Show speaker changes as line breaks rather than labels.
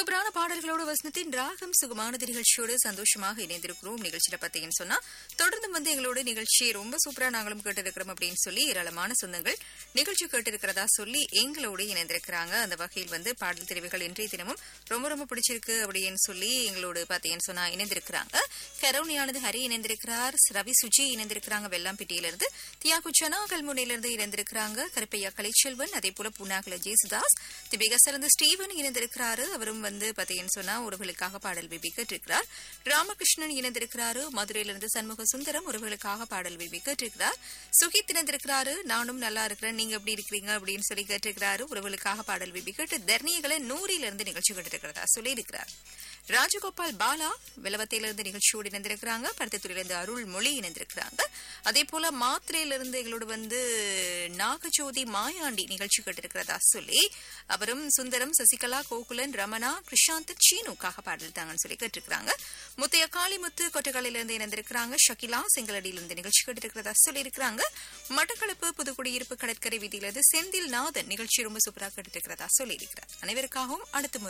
சூப்பரான பாடல்களோடு வசனத்தின் ராகம் சுகமான நிகழ்ச்சியோடு சந்தோஷமாக இணைந்திருக்கிறோம் நிகழ்ச்சியில பார்த்தீங்கன்னு சொன்னா தொடர்ந்து வந்து எங்களோட நிகழ்ச்சி ரொம்ப சூப்பரா நாங்களும் கேட்டிருக்கிறோம் அப்படின்னு சொல்லி ஏராளமான சொந்தங்கள் நிகழ்ச்சி கேட்டிருக்கிறதா சொல்லி எங்களோடு இணைந்திருக்கிறாங்க அந்த வகையில் வந்து பாடல் தெரிவுகள் இன்றைய தினமும் ரொம்ப ரொம்ப பிடிச்சிருக்கு அப்படின்னு சொல்லி எங்களோடு பார்த்தீங்கன்னு சொன்னா இணைந்திருக்கிறாங்க கரோனியானது ஹரி இணைந்திருக்கிறார் ரவி சுஜி இணைந்திருக்கிறாங்க வெள்ளாம்பிட்டியிலிருந்து தியாகு சனா கல்முனையிலிருந்து இணைந்திருக்கிறாங்க கருப்பையா கலைச்செல்வன் அதே போல பூனாகல ஜேசுதாஸ் திபிகசிலிருந்து ஸ்டீவன் இணைந்திருக்கிறாரு அவரும் வந்து பாத்தீங்கன்னு சொன்னா உறவுகளுக்காக பாடல் விபி கேட்டிருக்கிறார் ராமகிருஷ்ணன் இணைந்திருக்கிறாரு மதுரையிலிருந்து சண்முக சுந்தரம் உறவுகளுக்காக பாடல் விபி கேட்டிருக்கிறார் சுகித் இணைந்திருக்கிறாரு நானும் நல்லா இருக்கிறேன் நீங்க எப்படி இருக்கிறீங்க அப்படின்னு சொல்லி கேட்டிருக்கிறாரு உறவுகளுக்காக பாடல் விபி கேட்டு தர்ணியகளை நூறிலிருந்து நிகழ்ச்சி கேட்டிருக்கிறதா சொல்லியிருக்கிறார் ராஜகோபால் பாலா விலவத்தையிலிருந்து நிகழ்ச்சியோடு இணைந்திருக்கிறாங்க பருத்தத்துறையிலிருந்து அருள் மொழி இணைந்திருக்கிறாங்க அதே போல மாத்திரையிலிருந்து எங்களோட வந்து நாகஜோதி மாயாண்டி நிகழ்ச்சி கேட்டிருக்கிறதா சொல்லி அவரும் சுந்தரம் சசிகலா கோகுலன் ரமணா கிருஷாந்த் சீனுக்காக பாடல் தாங்கன்னு சொல்லி கேட்டிருக்கிறாங்க முத்தைய காளிமுத்து கொட்டக்காலிலிருந்து இணைந்திருக்கிறாங்க ஷகிலா செங்கலடியிலிருந்து நிகழ்ச்சி கேட்டிருக்கிறதா சொல்லி இருக்கிறாங்க மட்டக்களப்பு புதுக்குடியிருப்பு கடற்கரை வீதியிலிருந்து செந்தில் நாதன் நிகழ்ச்சி ரொம்ப சூப்பரா கேட்டிருக்கிறதா சொல்லி இருக்கிறார் அனைவருக்காகவும் அடுத்த முறை